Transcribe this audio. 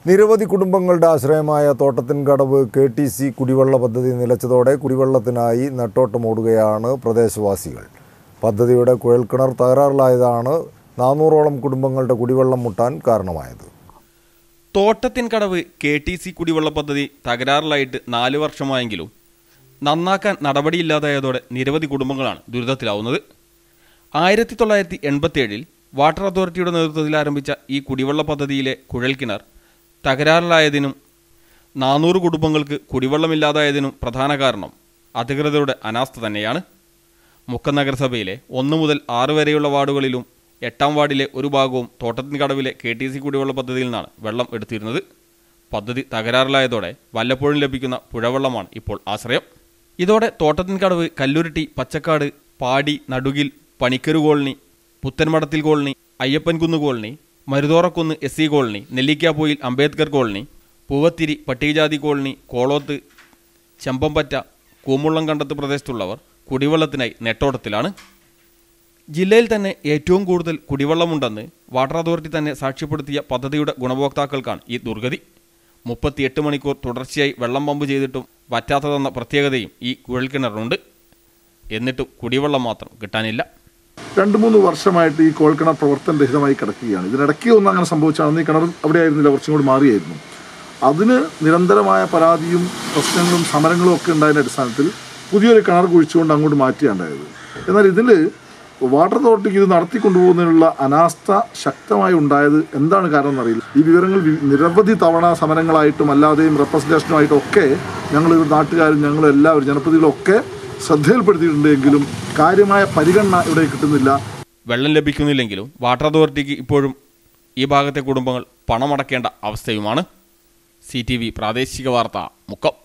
നിരവധി കുടുംബങ്ങളുടെ ആശ്രയമായ തോട്ടത്തിൻകടവ് കെ ടി സി കുടിവെള്ള പദ്ധതി നിലച്ചതോടെ കുടിവെള്ളത്തിനായി നെട്ടോട്ടമോടുകയാണ് പ്രദേശവാസികൾ പദ്ധതിയുടെ കുഴൽക്കിണർ തകരാറിലായതാണ് നാനൂറോളം കുടുംബങ്ങളുടെ കുടിവെള്ളം മുട്ടാൻ കാരണമായത് Thottathin Kadavu K T C കുടിവെള്ള പദ്ധതി തകരാറിലായിട്ട് നാല് വർഷമായെങ്കിലും നന്നാക്കാൻ നടപടിയില്ലാതായതോടെ നിരവധി കുടുംബങ്ങളാണ് ദുരിതത്തിലാവുന്നത് ആയിരത്തി തൊള്ളായിരത്തി എൺപത്തിയേഴിൽ വാട്ടർ അതോറിറ്റിയുടെ നേതൃത്വത്തിൽ ആരംഭിച്ച ഈ കുടിവെള്ള പദ്ധതിയിലെ കുഴൽക്കിണർ തകരാറിലായതിനും നാനൂറ് കുടുംബങ്ങൾക്ക് കുടിവെള്ളമില്ലാതായതിനും പ്രധാന കാരണം അധികൃതരുടെ അനാസ്ഥ തന്നെയാണ് മുക്കം നഗരസഭയിലെ ഒന്ന് മുതൽ ആറ് വരെയുള്ള വാർഡുകളിലും എട്ടാം വാർഡിലെ ഒരു ഭാഗവും തോട്ടത്തിൻകടവിലെ കെ ടി സി കുടിവെള്ള പദ്ധതിയിൽ നിന്നാണ് വെള്ളം എടുത്തിരുന്നത് പദ്ധതി തകരാറിലായതോടെ വല്ലപ്പോഴും ലഭിക്കുന്ന പുഴവെള്ളമാണ് ഇപ്പോൾ ആശ്രയം ഇതോടെ തോട്ടത്തിൻകടവ് Kalluruti Pachakkad Padi Nadukil Panikkaru colony Puthanmadathil colony Ayyappankunnu colony Maruthorakkunnu S C colony Nellikkapoyil Ambedkar colony Poovathiri പട്ടികജാതി കോളനി കോളോത്ത് ചെമ്പമ്പറ്റ കൂമുള്ളം കണ്ടത്ത് പ്രദേശത്തുള്ളവർ കുടിവെള്ളത്തിനായി നെട്ടോട്ടത്തിലാണ് ജില്ലയിൽ തന്നെ ഏറ്റവും കൂടുതൽ കുടിവെള്ളമുണ്ടെന്ന് വാട്ടർ അതോറിറ്റി തന്നെ സാക്ഷ്യപ്പെടുത്തിയ പദ്ധതിയുടെ ഗുണഭോക്താക്കൾക്കാണ് ഈ ദുർഗതി മുപ്പത്തിയെട്ട് മണിക്കൂർ തുടർച്ചയായി വെള്ളം പമ്പ് ചെയ്തിട്ടും വറ്റാത്തതെന്ന പ്രത്യേകതയും ഈ കുഴൽക്കിണറിനുണ്ട് എന്നിട്ടും കുടിവെള്ളം മാത്രം കിട്ടാനില്ല രണ്ട് മൂന്ന് വർഷമായിട്ട് ഈ കോൾക്കിണർ പ്രവർത്തനരഹിതമായി കിടക്കുകയാണ് ഇതിനിടയ്ക്ക് ഒന്ന് അങ്ങനെ സംഭവിച്ചാണ് ഈ കിണർ അവിടെ ആയിരുന്നില്ല കുറച്ചും കൂടി മാറിയായിരുന്നു അതിന് നിരന്തരമായ പരാതിയും പ്രശ്നങ്ങളും സമരങ്ങളും ഒക്കെ ഉണ്ടായതിൻ്റെ അടിസ്ഥാനത്തിൽ പുതിയൊരു കിണർ കുഴിച്ചുകൊണ്ട് അങ്ങോട്ട് മാറ്റിയാണ്ടായത് എന്നാൽ ഇതിൽ വാട്ടർ അതോറിറ്റിക്ക് ഇത് നടത്തിക്കൊണ്ടുപോകുന്നതിനുള്ള അനാസ്ഥ ശക്തമായി ഉണ്ടായത് എന്താണ് കാരണം എന്നറിയില്ല ഈ വിവരങ്ങൾ വി- നിരവധി തവണ സമരങ്ങളായിട്ടും അല്ലാതെയും റെപ്രസെൻറ്റേഷനുമായിട്ടും ഒക്കെ ഞങ്ങൾ നാട്ടുകാരും ഞങ്ങൾ എല്ലാവരും ജനപ്രതിനിധികളും ഒക്കെ ശ്രദ്ധയിൽപ്പെടുത്തിയിട്ടുണ്ട് എങ്കിലും കാര്യമായ പരിഗണന ഇവിടെ കിട്ടുന്നില്ല വെള്ളം ലഭിക്കുന്നില്ലെങ്കിലും വാട്ടർ അതോറിറ്റിക്ക് ഇപ്പോഴും ഈ ഭാഗത്തെ കുടുംബങ്ങൾ പണമടക്കേണ്ട അവസ്ഥയുമാണ് സി ടി വി പ്രാദേശിക വാർത്ത മുക്കം